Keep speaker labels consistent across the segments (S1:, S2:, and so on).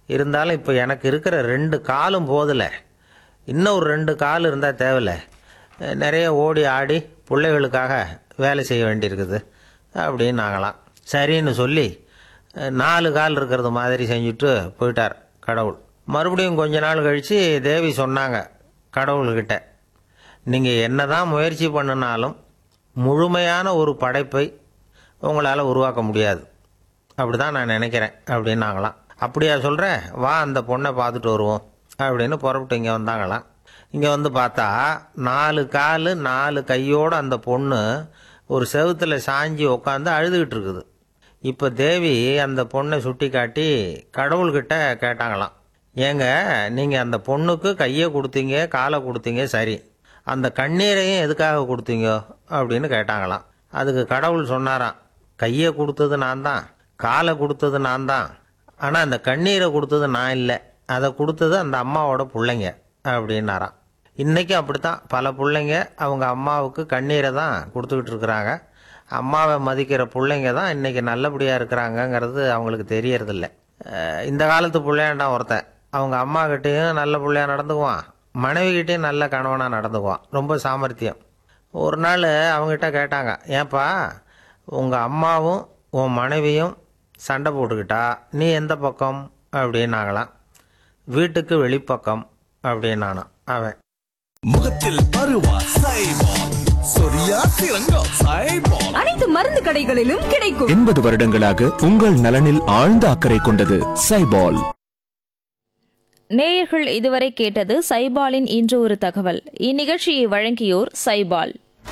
S1: இருந்தாலும் இப்போ எனக்கு இருக்கிற ரெண்டு காலும் போதில்ல இன்னும் ஒரு ரெண்டு கால் இருந்தால் தேவையில்ல அஹ் நிறைய ஓடி ஆடி பிள்ளைகளுக்காக வேலை செய்ய வேண்டியிருக்குது அப்படின்னு நாங்களாம் சரின்னு சொல்லி அஹ் நாலு கால் இருக்கிறது மாதிரி செஞ்சுட்டு போயிட்டார் கடவுள் மறுபடியும் கொஞ்ச நாள் கழித்து தேவி சொன்னாங்க கடவுள்கிட்ட நீங்கள் என்னதான் முயற்சி பண்ணினாலும் முழுமையான ஒரு படைப்பை உங்களால் உருவாக்க முடியாது அப்படி தான் நான் நினைக்கிறேன் அப்படின்னாங்களாம் அப்படியா சொல்கிறேன் வா அந்த பொண்ணை பார்த்துட்டு வருவோம் அப்படின்னு புறப்பட்டு இங்கே வந்தாங்களாம் இங்கே வந்து பார்த்தா நாலு கால் நாலு கையோடு அந்த பொண்ணு ஒரு செவுத்துல சாஞ்சி உட்காந்து அழுதுகிட்டு இருக்குது இப்போ தேவி அந்த பொண்ணை சுட்டி காட்டி கடவுள்கிட்ட கேட்டாங்களாம் ஏங்க நீங்கள் அந்த பொண்ணுக்கு கையை கொடுத்தீங்க காலை கொடுத்தீங்க சரி அந்த கண்ணீரையும் எதுக்காக கொடுத்தீங்க அப்படின்னு கேட்டாங்களாம் அதுக்கு கடவுள் சொன்னாராம் கையை கொடுத்தது நான் தான் காலை கொடுத்தது நான் தான் ஆனால் அந்த கண்ணீரை கொடுத்தது நான் இல்லை அதை கொடுத்தது அந்த அம்மாவோட பிள்ளைங்க அப்படின்னாராம் இன்றைக்கும் அப்படித்தான் பல பிள்ளைங்க அவங்க அம்மாவுக்கு கண்ணீரை தான் கொடுத்துக்கிட்டு இருக்கிறாங்க அம்மாவை மதிக்கிற பிள்ளைங்க தான் இன்றைக்கி நல்லபடியாக இருக்கிறாங்கங்கிறது அவங்களுக்கு தெரியறதில்ல அஹ் இந்த காலத்து பிள்ளையாண்டா ஒருத்தன் அவங்க அம்மா கிட்டேயும் நல்ல பிள்ளையா நடந்துக்குவான் மனைவி கிட்டேயும் நல்ல கணவனாக நடந்துக்குவான் ரொம்ப சாமர்த்தியம் ஒரு நாள் அவங்ககிட்ட கேட்டாங்க ஏன்பா உங்கள் அம்மாவும் உன் மனைவியும் சண்டை போட்டுக்கிட்டா நீ எந்த பக்கம் அப்படின்னாங்களாம் வீட்டுக்கு வெளிப்பக்கம் அப்படின்னானான் அவன்
S2: முகத்தில் பருவா சைபால் சொரியா சிறங்கோ சைபால்
S3: அனைத்து மருந்து கடைகளிலும் கிடைக்கும்
S4: எண்பது வருடங்களாக உங்கள் நலனில் ஆழ்ந்த அக்கறை கொண்டது சைபால்
S5: நேயர்கள் இதுவரை கேட்டது சைபாலின் இன்று ஒரு தகவல் இந்நிகழ்ச்சியை வழங்கியோர் சைபால்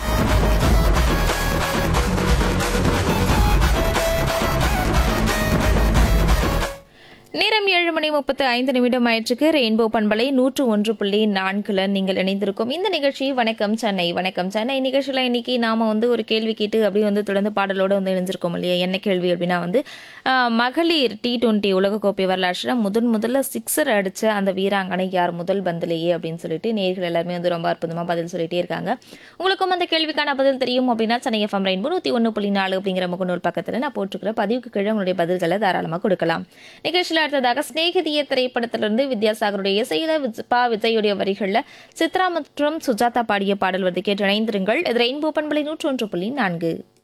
S5: நேரம் ஏழு மணி முப்பத்து ஐந்து நிமிடம் ஆயிற்றுக்கு ரெயின்போ பண்பலை நூற்று ஒன்று புள்ளி நான்குல நீங்கள் இணைந்திருக்கும் இந்த நிகழ்ச்சி வணக்கம் சென்னை வணக்கம் சென்னை நிகழ்ச்சியில் இன்னைக்கு நாம வந்து ஒரு கேள்வி கேட்டு அப்படியே வந்து தொடர்ந்து பாடலோட வந்து இணைஞ்சிருக்கோம் இல்லையா என்ன கேள்வி அப்படின்னா வந்து ஆஹ், மகளிர் டி டுவெண்ட்டி உலகக்கோப்பை வரலாற்றில் முதன் முதல்ல சிக்ஸர் அடிச்ச அந்த வீராங்கனை யார் முதல் பந்திலேயே அப்படின்னு சொல்லிட்டு நேர்கள் எல்லாருமே வந்து ரொம்ப அற்புதமாக பதில் சொல்லிட்டே இருக்காங்க உங்களுக்கும் அந்த கேள்விக்கான பதில் தெரியும் அப்படின்னா சென்னை எஃப்எம் ரெயின்போ நூற்றி ஒன்று புள்ளி நாலு அப்படிங்கிற முகநூல் பக்கத்தில் நான் போட்டிருக்கிற பதிவுக்கு கீழே உங்களுடைய பதில்களை தாராளமாக கொடுக்கலாம் நிகழ்ச்சியில் அடுத்ததாக சிநேகிதிய திரைப்படத்திலிருந்து வித்யாசாகருடைய இசையில விஜ்- பா விஜயுடைய வரிகளில் சித்ரா மற்றும் சுஜாதா பாடிய பாடல் வந்து கேட்டு இணைந்திருங்கள் இது ரெயின்போ பண்பலை நூற்றி ஒன்று புள்ளி நான்கு